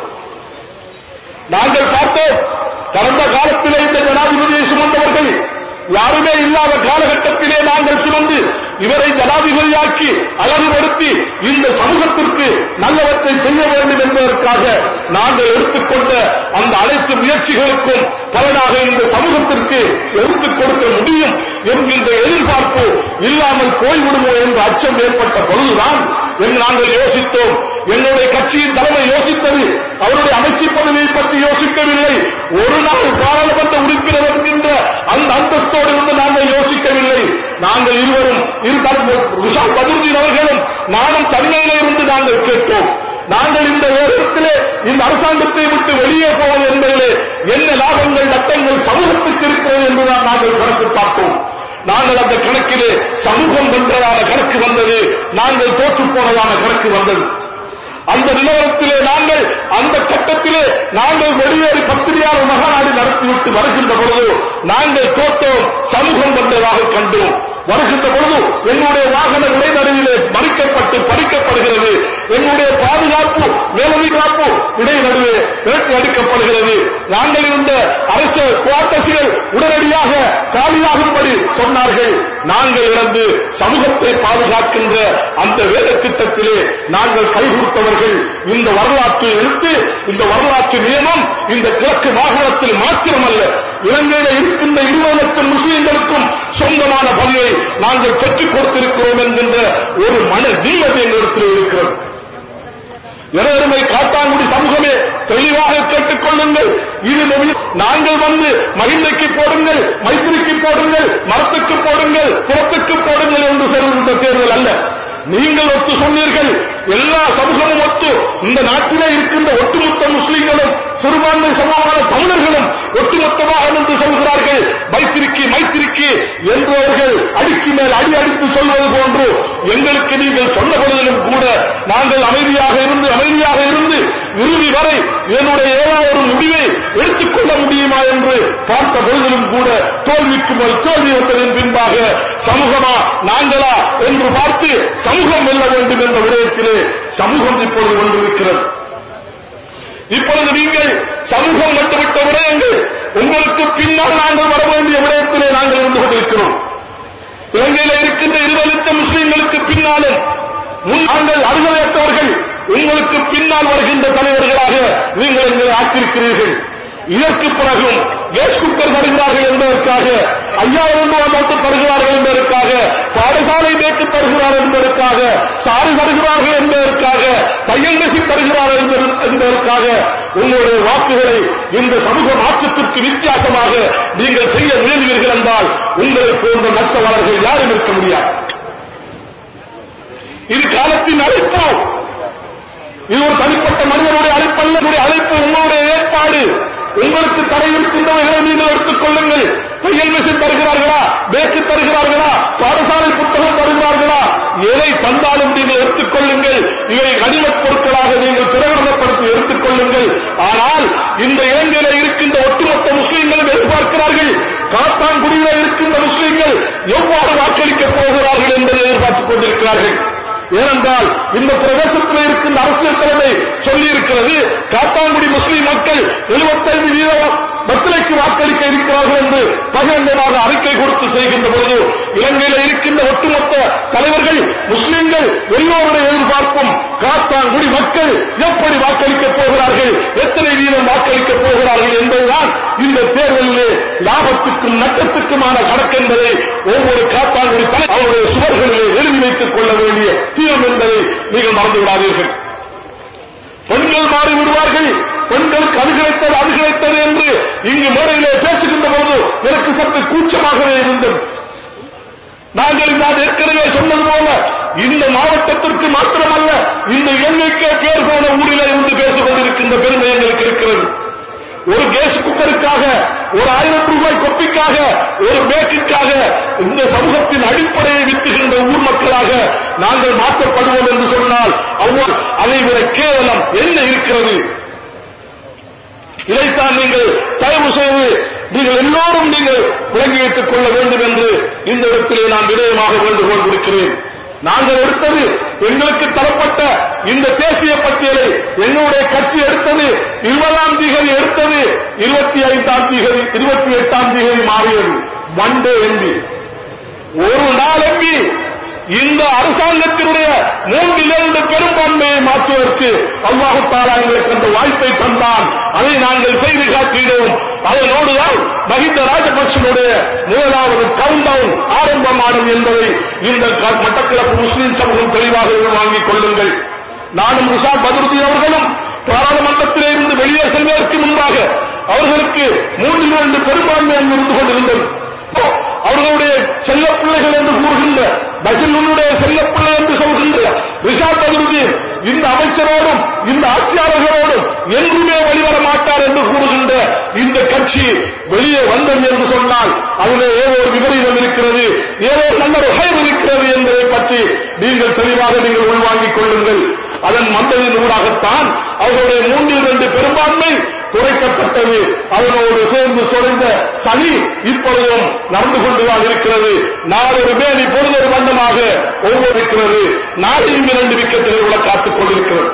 நாங்கள் பார்த்தோம் கடந்த காலத்திலே இந்த ஜனாதிபதியை சுமந்தவர்கள் யாருமே இல்லாத காலகட்டத்திலே நாங்கள் சுமந்து இவரை ஜனாதிபதியாக்கி அழகுபடுத்தி இந்த சமூகத்திற்கு நல்லவற்றை செய்ய வேண்டும் என்பதற்காக நாங்கள் எடுத்துக்கொண்ட அந்த அனைத்து முயற்சிகளுக்கும் பலனாக இந்த சமூகத்திற்கு எடுத்துக் கொடுக்க முடியும் என்கின்ற எதிர்பார்ப்பு இல்லாமல் போய்விடுமோ என்ற அச்சம் ஏற்பட்ட பொழுதுதான் என்று நாங்கள் யோசித்தோம் என்னுடைய கட்சியின் தலைமை யோசித்தது அவருடைய அமைச்சு பதவியை பற்றி யோசிக்கவில்லை ஒரு நாள் பாராளுமன்ற உறுப்பினர் என்கின்ற அந்த அந்தஸ்தோடு இருந்து நாங்கள் யோசிக்கவில்லை நாங்கள் இருவரும் இரு தரப்பு விஷால் பதுர்தீன் அவர்களும் நானும் தனிமையிலே இருந்து நாங்கள் கேட்டோம் நாங்கள் இந்த நேரத்திலே இந்த அரசாங்கத்தை விட்டு வெளியே போவது என்பதிலே என்ன லாபங்கள் நட்டங்கள் சமூகத்துக்கு இருக்கிறது என்றுதான் நாங்கள் கணக்கு பார்த்தோம் நாங்கள் அந்த கணக்கிலே சமூகம் வென்றதான கணக்கு வந்தது நாங்கள் தோற்று போனதான கணக்கு வந்தது அந்த நிலவரத்திலே நாங்கள் அந்த கட்டத்திலே நாங்கள் வெளியேறி பத்திரிகையாளர் மகாநாடு நடத்திவிட்டு வருகின்ற பொழுது நாங்கள் தோற்றோம் சமூகம் வந்ததாக கண்டோம் வருகின்ற பொழுது என்னுடைய வாகன இடைநடுவிலே மறிக்கப்பட்டு பறிக்கப்படுகிறது என்னுடைய பாதுகாப்பு மேலதி காப்பு இடைநடுவே விரட்டி அடிக்கப்படுகிறது நாங்கள் இருந்த அரசு குவார்டர்ஸ்கள் உடனடியாக காலியாகும்படி சொன்னார்கள் நாங்கள் இழந்து சமூகத்தை பாதுகாக்கின்ற அந்த வேலை திட்டத்திலே நாங்கள் கைகொடுத்தவர்கள் இந்த வரலாற்றை எடுத்து இந்த வரலாற்று நியமம் இந்த கிழக்கு மாகாணத்தில் மாத்திரமல்ல இலங்கையில இருக்கின்ற இருபது லட்சம் முஸ்லிம்களுக்கும் சொந்தமான பணியை நாங்கள் பெற்றுக் கொடுத்திருக்கிறோம் என்கின்ற ஒரு மன தீபத்தை எங்களிடத்தில் இருக்கிறது எனதருமை காத்தாங்குடி சமூகமே தெளிவாக கேட்டுக் கொள்ளுங்கள் இது நபி- நாங்கள் வந்து மகிழ்ந்தைக்கு போடுங்கள் மைத்திரிக்கு போடுங்கள் மரத்துக்கு போடுங்கள் புறத்துக்கு போடுங்கள் என்று சொல்கின்ற தேர்தல் அல்ல நீங்கள் ஒத்து சொன்னீர்கள் எல்லா சமூகமும் ஒத்து இந்த நாட்டிலே இருக்கின்ற ஒட்டுமொத்த முஸ்லிம்களும் சிறுபான்மை சமூகமான தமிழர்களும் ஒட்டுமொத்தமாக என்று சொல்கிறார்கள் மைத்திரிக்கு மைத்திரிக்கு என்று அவர்கள் அடிக்கு மேல் அடி அடித்து சொல்வது போன்று எங்களுக்கு நீங்கள் சொன்ன பொழுதிலும் கூட நாங்கள் அமைதியாக இருந்து அமைதியாக இருந்து இறுதி வரை என்னுடைய ஏதாவது ஒரு முடிவை எடுத்துக்கொள்ள முடியுமா என்று பார்த்த பொழுதிலும் கூட தோல்விக்கு மேல் தோல்வி வந்ததின் பின்பாக சமூகமா நாங்களா என்று பார்த்து சமூகம் வெல்ல வேண்டும் என்ற விடயத்திலே சமூகம் இப்பொழுது கொண்டிருக்கிறது இப்பொழுது நீங்கள் சமூகம் வந்துவிட்ட விடயங்கள் உங்களுக்கு பின்னால் நாங்கள் வர வேண்டிய விடயத்திலே நாங்கள் இருந்து கொண்டிருக்கிறோம் இலங்கையில இருக்கின்ற இருபது லட்சம் முஸ்லீம்களுக்கு பின்னாலும் முன் நாங்கள் அருகதையற்றவர்கள் உங்களுக்கு பின்னால் வருகின்ற தலைவர்களாக இதற்கு பிறகும் கேஸ் குக்கர் தருகிறார்கள் என்பதற்காக ஐயாயிரம் ரூபாய் மட்டும் தருகிறார்கள் என்பதற்காக பாடசாலை பேக்கு தருகிறார்கள் என்பதற்காக சாரி தருகிறார்கள் என்பதற்காக தையல் மெஷின் தருகிறார்கள் என்பது- என்பதற்காக உங்களுடைய வாக்குகளை இந்த சமூக மாற்றத்திற்கு வித்தியாசமாக நீங்கள் செய்ய முயல்வீர்கள் என்றால் உங்களை போன்ற நஷ்டவாளர்கள் யாரும் இருக்க முடியாது இது காலத்தின் அழைப்பு இது ஒரு தனிப்பட்ட மனிதனுடைய அழைப்பல்ல உங்களுடைய அழைப்பு உங்களுடைய ஏற்பாடு உங்களுக்கு தடை இருக்கின்றவர்களை நீங்கள் எடுத்துக் கொள்ளுங்கள் தையல் மிஷின் தருகிறார்களா பேக்கு தருகிறார்களா பாடசாலை புத்தகம் தருகிறார்களா எதை தந்தாலும் நீங்கள் எடுத்துக் கொள்ளுங்கள் இவை கனிமப் பொருட்களாக நீங்கள் பிரகடனப்படுத்தி எடுத்துக் கொள்ளுங்கள் ஆனால் இந்த இலங்கையில இருக்கின்ற ஒட்டுமொத்த முஸ்லீம்களும் எதிர்பார்க்கிறார்கள் காத்தான்குடியில இருக்கின்ற முஸ்லீம்கள் எவ்வாறு வாக்களிக்கப் போகிறார்கள் என்பதை எதிர்பார்த்துக் கொண்டிருக்கிறார்கள் ஏனென்றால் இந்த பிரதேசத்தில் இருக்கின்ற அரசியல் தலைமை சொல்லியிருக்கிறது காத்தாங்குடி முஸ்லீம் மக்கள் 75 வீதம் மத்திலைக்கு வாக்களிக்க இருக்கிறார்கள் என்று பகிரங்கமாக அறிக்கை கொடுத்து செய்கின்ற பொழுது இலங்கையில் இருக்கின்ற ஒட்டுமொத்த தலைவர்கள் முஸ்லிம்கள் எல்லோருடைய எதிர்பார்ப்பும் காத்தாங்குடி மக்கள் எப்படி வாக்களிக்கப் போகிறார்கள் எத்தனை வீதம் வாக்களிக்கப் போகிறார்கள் என்பதுதான் இந்த தேர்தலிலே லாபத்துக்கும் நட்டத்துக்குமான கணக்கு என்பதை ஒவ்வொரு காத்தாங்குடி தலை அவருடைய சுவர்களிலே எழுதி வைத்துக் கொள்ள வேண்டிய தீரம் என்பதை நீங்கள் மறந்து விடாதீர்கள் பெண்கள் மாறி விடுவார்கள் பெண்களுக்கு அது கிடைத்தது அது கிடைத்தது என்று இங்கு மேடையிலே பேசுகின்ற போது எனக்கு சற்று கூச்சமாகவே இருந்தது நாங்கள் நான் ஏற்கனவே சொன்னது போல இந்த மாவட்டத்திற்கு மாத்திரமல்ல இந்த இலங்கைக்கே பேர் போன ஊரிலே இருந்து பேசிக் கொண்டிருக்கின்ற பெருமை எங்களுக்கு இருக்கிறது ஒரு கேஸ் குக்கருக்காக ஒரு ஆயிரம் ரூபாய் கொப்பிக்காக ஒரு பேக்குக்காக இந்த சமூகத்தின் அடிப்படையை வித்துகின்ற ஊர் மக்களாக நாங்கள் மாற்றப்படுவோம் என்று சொன்னால் அவ்வளவு அதை விட கேவலம் என்ன இருக்கிறது இதைத்தான் நீங்கள் தயவு செய்து நீங்கள் எல்லோரும் நீங்கள் விளங்கி வைத்துக் கொள்ள வேண்டும் என்று இந்த இடத்திலே நான் விடயமாக வேண்டுகோள் கொடுக்கிறேன் நாங்கள் எடுத்தது எங்களுக்கு தரப்பட்ட இந்த தேசிய பட்டியலை எங்களுடைய கட்சி எடுத்தது இருபதாம் தேதி எடுத்தது இருபத்தி ஐந்தாம் தேதி இருபத்தி எட்டாம் தேதி மாறியது மண்டே எம்பி ஒரு நாள் எம்பி இந்த அரசாங்கத்தினுடைய மூன்றிலிருந்து பெரும்பான்மையை மாற்றுவதற்கு அல்லாஹு தாலா எங்களுக்கு அந்த வாய்ப்பை தந்தான் அதை நாங்கள் செய்து காட்டினோம் அதனோடுதான் மஹிந்த ராஜபக்சனுடைய முதலாவது கவுண்ட் டவுன் ஆரம்பமானது என்பதை இந்த க- மட்டக்களப்பு முஸ்லிம் சமூகம் தெளிவாக வாங்கிக் கொள்ளுங்கள் நானும் ரிஷாத் பதருதீன் அவர்களும் பாராளுமன்றத்திலே இருந்து வெளியே செல்வதற்கு முன்பாக அவர்களுக்கு மூன்றில் இரண்டு பெரும்பான்மை அங்கு இருந்து கொண்டிருந்தது அவர்களுடைய செல்ல பிள்ளைகள் என்று கூறுகின்ற பசிலுடைய செல்ல பிள்ளை என்று சொல்கின்ற ரிஷாத் பதருதீன் இந்த அமைச்சரோடும் இந்த ஆட்சியாளர்களோடும் என்றுமே வெளிவர மாட்டார் என்று கூறுகின்ற இந்த கட்சி வெளியே வந்தது என்று சொன்னால் அதிலே ஏதோ ஒரு விபரீதம் இருக்கிறது ஏதோ ஒரு நல்ல ஒரு ஹைர் இருக்கிறது என்பதை பற்றி நீங்கள் தெளிவாக நீங்கள் உள்வாங்கிக் கொள்ளுங்கள் அதன் மந்ததின் ஊடாகத்தான் அவர்களுடைய மூன்றில் இரண்டு பெரும்பான்மை குறைக்கப்பட்டது அதனோடு சேர்ந்து தொடர்ந்த சனி இப்பொழுதும் நடந்து கொண்டுதான் இருக்கிறது நாளொரு மேல் இப்பொழுதொரு வண்ணமாக ஒவ்வொரு இருக்கிறது நாளையும் இரண்டு விக்கெட்டுகள் கூட காத்துக் கொண்டிருக்கிறது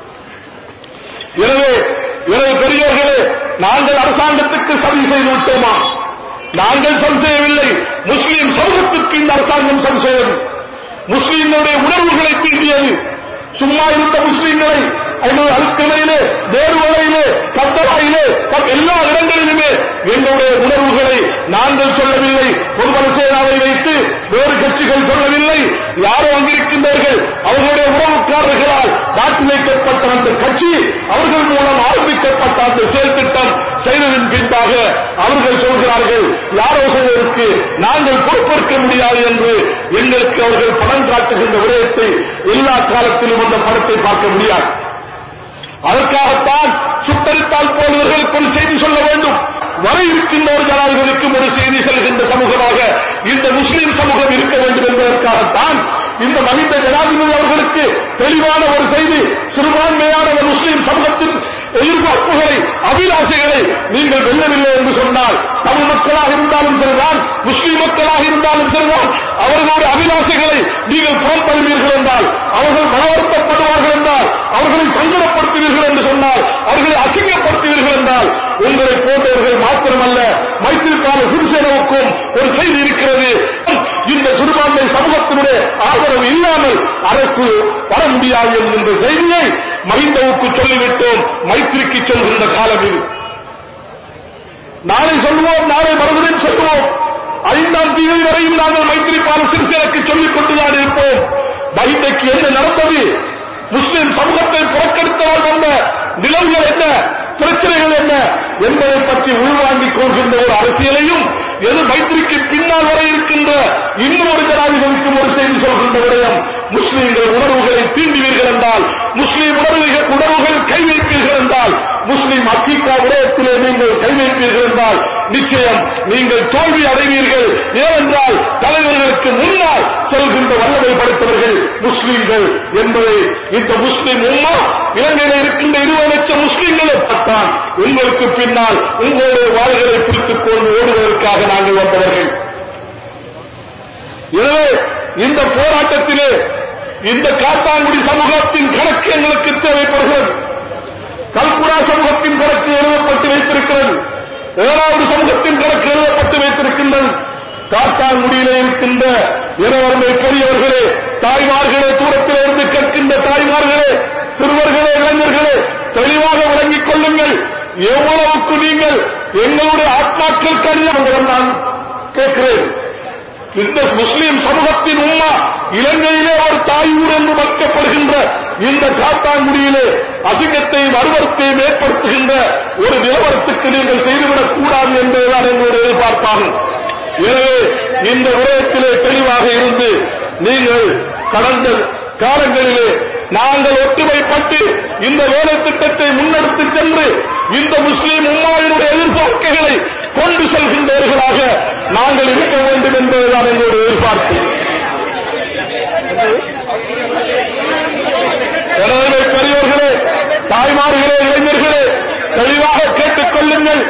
எனவே எனவே பெரியோர்களே நாங்கள் அரசாங்கத்துக்கு சதி செய்து விட்டோமா நாங்கள் சரி செய்யவில்லை முஸ்லீம் சமூகத்திற்கு இந்த அரசாங்கம் சரி செய்தது முஸ்லீம்களுடைய உணர்வுகளை தீண்டியது சும்மா இருந்த முஸ்லீம்களை அல்லது அழுக்கலையிலே வேறுவலையிலே கத்தலாயிலே க- எல்லா இடங்களிலுமே எங்களுடைய உணர்வுகளை நாங்கள் சொல்லவில்லை பொதுபல சேனாவை வைத்து வேறு கட்சிகள் சொல்லவில்லை யாரோ அங்கிருக்கின்றார்கள் அவர்களுடைய உறவுக்காரர்களால் காட்டி வைக்கப்பட்ட அந்த கட்சி அவர்கள் மூலம் ஆரம்பிக்கப்பட்ட அந்த செயல் திட்டம் செய்ததின் பின்பாக அவர்கள் சொல்கிறார்கள் யாரோ செய்வதற்கு நாங்கள் பொறுப்பேற்க முடியாது என்று எங்களுக்கு அவர்கள் பணம் காட்டுகின்ற விடயத்தை எல்லா காலத்திலும் அந்த படத்தை பார்க்க முடியாது அதற்காகத்தான் சுத்தரித்தால் போலவர்களுக்கு ஒரு செய்தி சொல்ல வேண்டும் வர இருக்கின்ற ஒரு ஜனாதிபதிக்கும் ஒரு செய்தி செல்கின்ற சமூகமாக இந்த முஸ்லிம் சமூகம் இருக்க வேண்டும் என்பதற்காகத்தான் இந்த மகிந்த ஜனாதிபதி அவர்களுக்கு தெளிவான ஒரு செய்தி சிறுபான்மையான ஒரு முஸ்லிம் சமூகத்தின் எதிர்பார்ப்புகளை அபிலாசைகளை நீங்கள் வெல்லவில்லை என்று சொன்னால் தமிழ் மக்களாக இருந்தாலும் சரிதான் முஸ்லிம் மக்களாக இருந்தாலும் சரிதான் அவர்களுடைய அபிலாசைகளை நீங்கள் புறம்படுவீர்கள் என்றால் அவர்கள் மனவருத்தப்படுவார்கள் என்றால் அவர்களை சங்கடப்படுத்துவீர்கள் என்று சொன்னால் அவர்களை அசிங்கப்படுத்துவீர்கள் என்றால் உங்களை போன்றவர்கள் மாத்திரமல்ல மைத்திரிக்கான சிறிசேனவுக்கும் ஒரு செய்தி இருக்கிறது இந்த சிறுபான்மை சமூகத்தினுடைய ஆதரவு இல்லாமல் அரசு வர முடியாது என்கின்ற செய்தியை மஹிந்தவுக்கு சொல்லிவிட்டோம் மைத்திரிக்கு சொல்கின்ற காலம் இது நாளை சொல்லுவோம் நாளை மறுதினம் சொல்லுவோம் ஐந்தாம் தேதி வரையும் நாங்கள் மைத்திரிபால சிறிசேனுக்கு சொல்லிக் கொண்டுதான் இருப்போம் இன்றைக்கு என்ன நடந்தது முஸ்லிம் சமூகத்தை புறக்கணித்தவால் வந்த நிலவுகள் என்ன பிரச்சனைகள் என்ன என்பதை பற்றி உள்வாங்கிக் கொள்கின்ற ஒரு அரசியலையும் எது மைத்திரிக்கு பின்னால் வரை இருக்கின்ற இன்னும் ஒரு ஜனாதிபதிக்கும் ஒரு செய்தி சொல்கின்ற விடயம் முஸ்லீம்கள் உணர்வுகளை தீண்டுவீர்கள் என்றால் முஸ்லீம் உணர்வுகள் உணர்வுகள் கை வைப்பீர்கள் என்றால் முஸ்லீம் அக்கீக்கா விடயத்திலே நீங்கள் கை வைப்பீர்கள் என்றால் நிச்சயம் நீங்கள் தோல்வி அடைவீர்கள் ஏனென்றால் தலைவர்களுக்கு முன்னால் செல்கின்ற வல்லமை படைத்தவர்கள் முஸ்லீம்கள் என்பதை இந்த முஸ்லீம் உம்மா இலங்கையில் இருக்கின்ற இருபது லட்சம் முஸ்லீம்களை பார்த்தான் உங்களுக்கு பின்னால் உங்களுடைய வாள்களை பிடித்துக் கொண்டு ஓடுவதற்காக நாங்கள் வந்தவர்கள் எனவே இந்த போராட்டத்திலே இந்த காத்தாங்குடி சமூகத்தின் கணக்கு எங்களுக்கு தேவைப்படுகிறது கல்குடா சமூகத்தின் கணக்கு எழுதப்பட்டு வைத்திருக்கிறது ஏழாவது சமூகத்தின் கணக்கு எழுதப்பட்டு வைத்திருக்கின்றது காத்தாங்குடியிலே இருக்கின்ற இளவரமை பெரியவர்களே தாய்மார்களே தூரத்தில் இருந்து கேட்கின்ற தாய்மார்களே சிறுவர்களே இளைஞர்களே தெளிவாக விளங்கிக் கொள்ளுங்கள் எவ்வளவுக்கு நீங்கள் எங்களுடைய ஆத்மாக்கள் கடிதம் நான் கேட்கிறேன் இந்த முஸ்லீம் சமூகத்தின் உம்மா இலங்கையிலே ஒரு தாயூர் என்று மதிக்கப்படுகின்ற இந்த காத்தாங்குடியிலே அசிங்கத்தையும் அருவருத்தையும் ஏற்படுத்துகின்ற ஒரு நிலவரத்துக்கு நீங்கள் செய்துவிடக் கூடாது என்பதுதான் எங்களுடைய எதிர்பார்ப்பாகும் எனவே இந்த விடயத்திலே தெளிவாக இருந்து நீங்கள் கடந்த காலங்களிலே நாங்கள் ஒற்றுமைப்பட்டு இந்த வேலை திட்டத்தை முன்னெடுத்து சென்று இந்த முஸ்லீம் உம்மாவினுடைய எதிர்பார்ப்புகளை கொண்டு செல்கின்றவர்களாக நாங்கள் இருக்க வேண்டும் என்பதுதான் எங்களுடைய எதிர்பார்ப்பு எனவே பெரியோர்களே தாய்மார்களே இளைஞர்களே தெளிவாக கேட்டுக் கொள்ளுங்கள்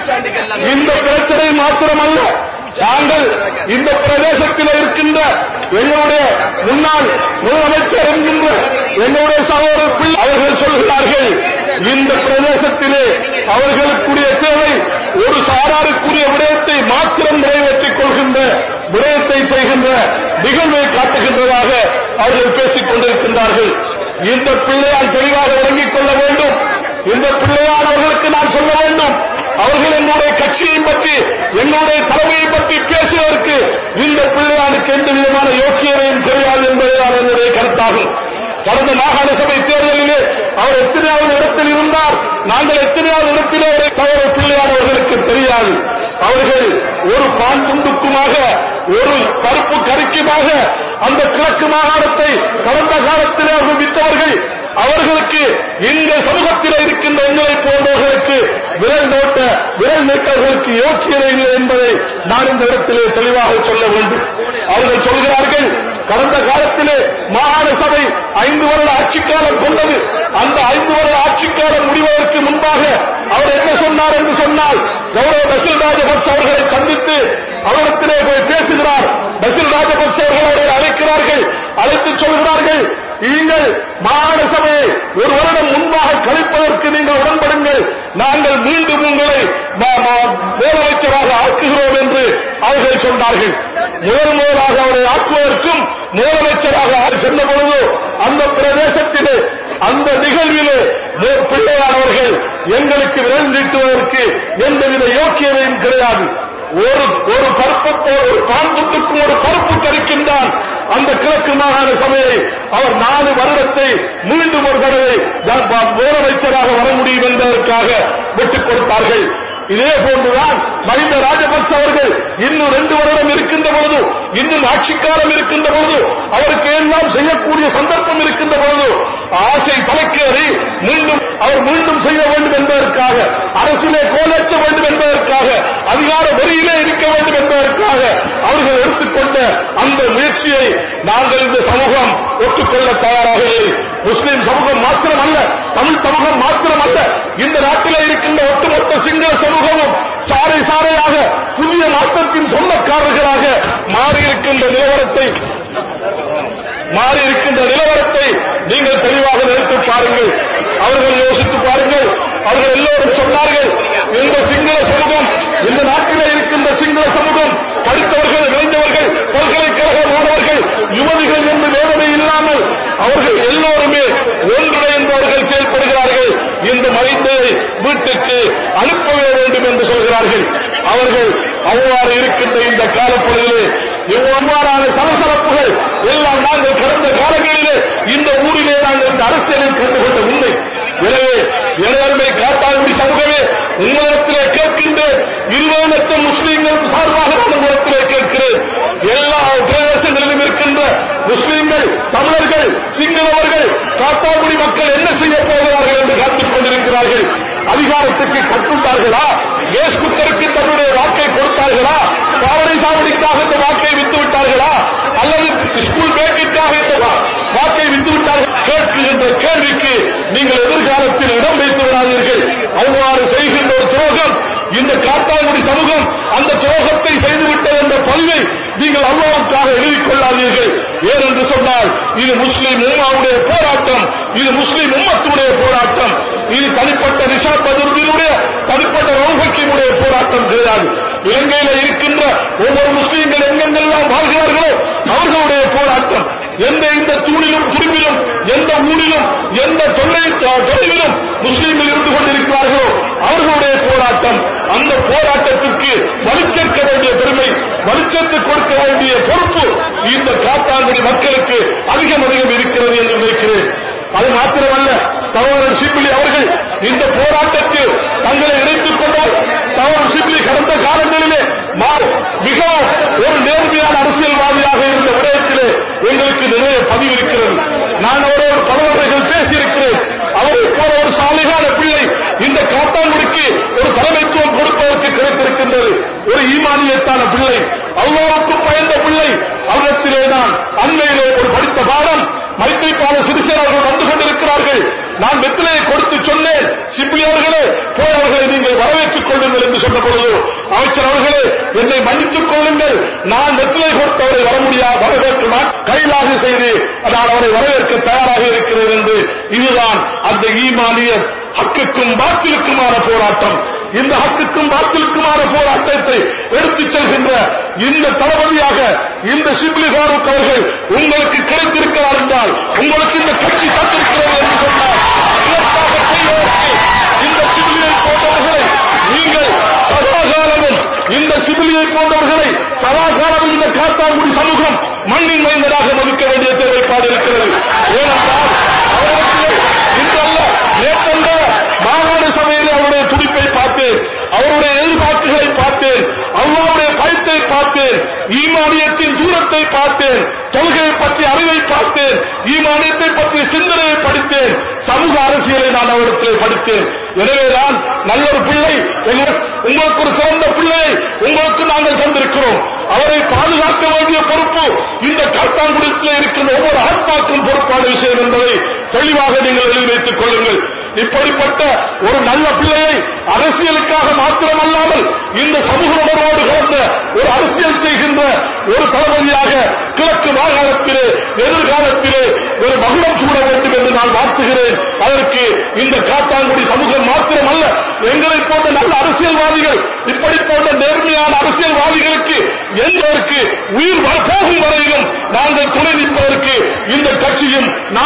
இந்த பிரச்சனை மாத்திரமல்ல நாங்கள் இந்த பிரதேசத்தில் இருக்கின்ற எங்களுடைய முன்னாள் முதலமைச்சர் என்கின்ற எங்களுடைய சகோதர பிள்ளை அவர்கள் சொல்கிறார்கள் இந்த பிரதேசத்திலே அவர்களுக்குரிய தேவை ஒரு சாராருக்குரிய விடயத்தை மாத்திரம் நிறைவேற்றிக் கொள்கின்ற விடயத்தை செய்கின்ற நிகழ்வை காட்டுகின்றதாக அவர்கள் பேசிக் கொண்டிருக்கின்றார்கள் இந்த பிள்ளையால் தெளிவாக விளங்கிக் கொள்ள வேண்டும் இந்த பிள்ளையார் அவர்களுக்கு நான் சொல்ல வேண்டும் அவர்கள் என்னுடைய கட்சியை பற்றி என்னுடைய தலைமையை பற்றி பேசுவதற்கு இந்த பிள்ளையாருக்கு எந்த விதமான யோக்கியரையும் தெரியாது என்பதுதான் என்னுடைய கருத்தாகும் கடந்த மாகாண சபை தேர்தலிலே அவர் எத்தனையாவது இடத்தில் இருந்தார் நாங்கள் எத்தனையாவது இடத்திலே சகோதர பிள்ளையார் அவர்களுக்கு தெரியாது அவர்கள் ஒரு பான் துண்டுக்குமாக ஒரு கருப்பு கருக்குமாக அந்த கிழக்கு மாகாணத்தை கடந்த காலத்திலே அவர்கள் வித்தவர்கள் அவர்களுக்கு இந்த சமூகத்தில் இருக்கின்ற எங்களை போன்றவர்களுக்கு விரல் நோட்ட விரல் நீட்டவர்களுக்கு யோக்கியதை இல்லை என்பதை நான் இந்த இடத்திலே தெளிவாக சொல்ல வேண்டும் அவர்கள் சொல்கிறார்கள் கடந்த காலத்திலே மாகாண சபை ஐந்து வருட ஆட்சிக்காலம் கொண்டது அந்த ஐந்து வருட ஆட்சிக்காலம் முடிவதற்கு முன்பாக அவர் என்ன சொன்னார் என்று சொன்னால் கௌரவ பசில் ராஜபக்ச அவர்களை சந்தித்து அவரிடத்திலே போய் பேசுகிறார் பசில் ராஜபக்ச அவர்கள் அவரை அழைக்கிறார்கள் அழைத்து சொல்கிறார்கள் நீங்கள் மாகாண சபையை ஒரு வருடம் முன்பாக கழிப்பதற்கு நீங்கள் உடன்படுங்கள் நாங்கள் மீண்டும் உங்களை முதலமைச்சராக ஆக்குகிறோம் என்று அவர்கள் சொன்னார்கள் முதல் முதலாக அவரை ஆக்குவதற்கும் முதலமைச்சராக சென்ற பொழுது அந்த பிரதேசத்திலே அந்த நிகழ்விலே பிள்ளையானவர்கள் எங்களுக்கு விரல் நீட்டுவதற்கு எந்தவித யோக்கியதையும் கிடையாது ஒரு ஒரு கருப்பு ஒரு காண்புத்துக்கும் ஒரு கருப்பு கருக்கின்றான் அந்த கிழக்கு மாகாண சபையை அவர் நாலு வருடத்தை மீண்டும் ஒரு தடவை முதலமைச்சராக வர முடியும் என்பதற்காக விட்டுக் கொடுத்தார்கள் இதே போன்றுதான் மஹிந்த ராஜபக்ச அவர்கள் இன்னும் ரெண்டு வருடம் இருக்கின்ற பொழுது இன்னும் ஆட்சிக்காலம் இருக்கின்ற பொழுது அவருக்கு எல்லாம் செய்யக்கூடிய சந்தர்ப்பம் இருக்கின்ற பொழுது ஆசை தலைக்கேறி மீண்டும் அவர் மீண்டும் செய்ய வேண்டும் என்பதற்காக அரசிலே கோலேற்ற வேண்டும் என்பதற்காக அதிகார வெறியிலே இருக்க வேண்டும் என்பதற்காக அவர்கள் எடுத்துக்கொண்ட அந்த முயற்சியை நாங்கள் இந்த சமூகம் ஒத்துக்கொள்ள தயாராக இல்லை முஸ்லிம் சமூகம் மாத்திரமல்ல தமிழ் சமூகம் மாத்திரமல்ல இந்த நாட்டிலே இருக்கின்ற ஒட்டுமொத்த சிங்கள சமூகமும் சாறை சாறையாக புதிய மாற்றத்தின் சொந்தக்காரர்களாக மாறியிருக்கின்ற நிலவரத்தை மாறி இருக்கின்ற நிலவரத்தை நீங்கள் தெளிவாக நினைத்து பாருங்கள் அவர்கள் யோசித்து பாருங்கள் அவர்கள் எல்லோரும் சொன்னார்கள் இந்த சிங்கள சமூகம் இந்த நாட்டிலே இருக்கின்ற சிங்கள சமூகம் படித்தவர்கள் விளைந்தவர்கள் பல்கலைக்கழக மாணவர்கள் யுவதிகள் என்று வேதனை இல்லாமல் அவர்கள் எல்லோருமே ஒன்றிணைந்து அவர்கள் செயல்படுகிறார்கள் இந்த மனிதரை வீட்டுக்கு அனுப்பவே வேண்டும் என்று சொல்கிறார் கொண்டிருக்கிறார்கள் அவர்கள் அவ்வாறு இருக்கின்ற இந்த காலப்பொழுதிலே இவ்வாறான சலசலப்புகள் எல்லாம் நாங்கள் கடந்த காலங்களிலே இந்த ஊரிலே நாங்கள் இந்த அரசியலில் கண்டுகொண்ட உண்மை எனவே எனதருமை காத்தாங்குடி சமூகமே உங்களிடத்திலே கேட்கின்றேன் இருபது லட்சம் முஸ்லீம்கள் சார்பாக நான் உங்களிடத்திலே கேட்கிறேன் எல்லா பிரதேசங்களிலும் இருக்கின்ற முஸ்லீம்கள் தமிழர்கள் சிங்களவர்கள் காத்தாங்குடி மக்கள் என்ன செய்ய போகிறார்கள் என்று காத்துக் கொண்டிருக்கிறார்கள் அதிகாரத்துக்கு கட்டுண்டார்களா கேஸ் குக்கருக்கு தன்னுடைய வாக்கை கொடுத்தார்களா பாவனை சாவடிக்காக இந்த வாக்கை வித்து விட்டார்களா அல்லது ஸ்கூல் பேக்கிற்காக இந்த வா- வாக்கை வித்து விட்டார்கள் கேட்கின்ற கேள்விக்கு நீங்கள் எதிர்காலத்தில் இடம் வைத்து விடாதீர்கள் அவ்வாறு செய்கின்ற ஒரு துரோகம் இந்த காத்தாங்குடி சமூகம் அந்த துரோகத்தை செய்துவிட்டது என்ற பதிவை நீங்கள் அல்லாவுக்காக எழுதிக் கொள்ளாதீர்கள் ஏனென்று சொன்னால் இது முஸ்லிம் உம்மாவுடைய போராட்டம் இது முஸ்லிம் உம்மத்துடைய போராட்டம் இது தனிப்பட்ட ரிஷாத் பதுர்தினுடைய தனிப்பட்ட ரவுஹக்கினுடைய போராட்டம் கிடையாது இலங்கையில இருக்கின்ற ஒவ்வொரு முஸ்லீம்கள் எங்கெங்கெல்லாம் வாழ்கிறார்களோ அவர்களுடைய போராட்டம் எந்த இந்த தூணிலும் துரும்பிலும் எந்த ஊரிலும் எந்த தொல்லை தொலைவிலும் முஸ்லீம்கள் இருந்து கொண்டிருக்கிறார்களோ அவர்களுடைய போராட்டம் அந்த போராட்டத்திற்கு வலுச்சேர்க்க வேண்டிய பெருமை வலுச்சேர்த்து கொடுக்க வேண்டிய பொறுப்பு இந்த காத்தாங்குடி மக்களுக்கு அதிகம் அதிகம் இருக்கிறது என்று நினைக்கிறேன் அது மாத்திரமல்ல சகோதரர் சிப்பிலி அவர்கள் இந்த போராட்டத்தில் தங்களை இணைத்துக் கொண்டார் சகோதரர் சிப்பிலி கடந்த காலங்களிலே மா- மிகவும் ஒரு நேர்மையான அரசியல்வாதியாக இருந்த விடயத்திலே எங்களுக்கு நிறைய பதிவு இருக்கிறது நான் அவரோடு பலவர்கள் பேசியிருக்கிறேன் அவரை போல ஒரு சாலைகான பிள்ளை இந்த காத்தாங்குடிக்கு ஒரு தலைமைத்துவம் கொடுப்பதற்கு கிடைத்திருக்கின்றது ஒரு ஈமானியத்தான பிள்ளை அல்லாவுக்கு பயந்த பிள்ளை அவரிடத்திலே நான் அண்மையிலே ஒரு படித்த பாடம் மைத்திரிபால சிறிசேன அவர்கள் வந்து கொண்டிருக்கிறார்கள் நான் வெற்றிலையை கொடுத்து சொன்னேன் சிப்பி அவர்களே போயவர்களை நீங்கள் வரவேற்றுக் கொள்ளுங்கள் என்று சொன்ன பொழுது அமைச்சர் அவர்களே என்னை மன்னித்துக் கொள்ளுங்கள் நான் வெற்றிலை கொடுத்தவரை வர முடியாது வரவேற்க நான் கைலாக செய்து நான் அவரை வரவேற்க தயாராக இருக்கிறேன் என்று இதுதான் அந்த ஈமானியர் ஹக்குக்கும் பாத்திலுக்குமான போராட்டம் இந்த ஹக்குக்கும் பாத்திலுக்குமான போராட்டத்தை எடுத்துச் செல்கின்ற இந்த தளபதியாக இந்த சிப்லி ஃபாரூக் அவர்கள் உங்களுக்கு கிடைத்திருக்கிறார் என்றால் உங்களுக்கு இந்த கட்சி தந்திருக்கிறது என்று சொன்னார் இதற்காக செய்வதற்கு இந்த சிபிலியை போன்றவர்களை நீங்கள் சதாகாலமும் இந்த சிபிலியை போன்றவர்களை சதாகாலமும் இந்த காத்தாங்குடி சமூகம் மண்ணின் மைந்தராக மதிக்க வேண்டிய தேவைப்பாடு இருக்கிறது ஏனென்றால் அவர்களுக்கு இன்றல்ல நேற்றல்ல மாகாண சபையில் அவருடைய துடிப்பை பார்த்தேன் அவருடைய எதிர்பார்ப்புகளை பார்த்தேன் அல்லாவுடைய பயத்தை பார்த்தேன் ஈமானியத்தின் தூரத்தை பார்த்தேன் தொழுகையை பற்றி அறிவை பார்த்தேன் ஈமானியத்தை பற்றிய சிந்தனையை படித்தேன் சமூக அரசியலை நான் அவரிடத்தில் படித்தேன் எனவேதான் நல்ல ஒரு பிள்ளை எங்க- உங்களுக்கு ஒரு சிறந்த பிள்ளையை உங்களுக்கு நாங்கள் தந்திருக்கிறோம் அவரை பாதுகாக்க வேண்டிய பொறுப்பு இந்த காத்தாங்குடியில் இருக்கின்ற ஒவ்வொரு ஆத்மாக்கும் பொறுப்பான விஷயம் என்பதை தெளிவாக நீங்கள் எழுதி வைத்துக் கொள்ளுங்கள் இப்படிப்பட்ட ஒரு நல்ல பிள்ளையை அரசியலுக்காக மாத்திரமல்லாமல் இந்த சமூக உணர்வோடு கலந்த ஒரு அரசியல் செய்கின்ற ஒரு தளபதியாக கிழக்கு மாகாணத்திலே எதிர்காலத்திலே ஒரு மகுடம் சூட வேண்டும் என்று நான் வாழ்த்துகிறேன் அதற்கு இந்த காத்தாங்குடி சமூகம் மாத்திரமல்ல எங்களை போன்ற நல்ல அரசியல்வாதிகள் இப்படி போன்ற நேர்மையான அரசியல்வாதிகளுக்கு எந்தவருக்கு உயிர் வ- போகும் வரையிலும் நாங்கள் துணை நிற்பதற்கு இந்த கட்சியும் நான்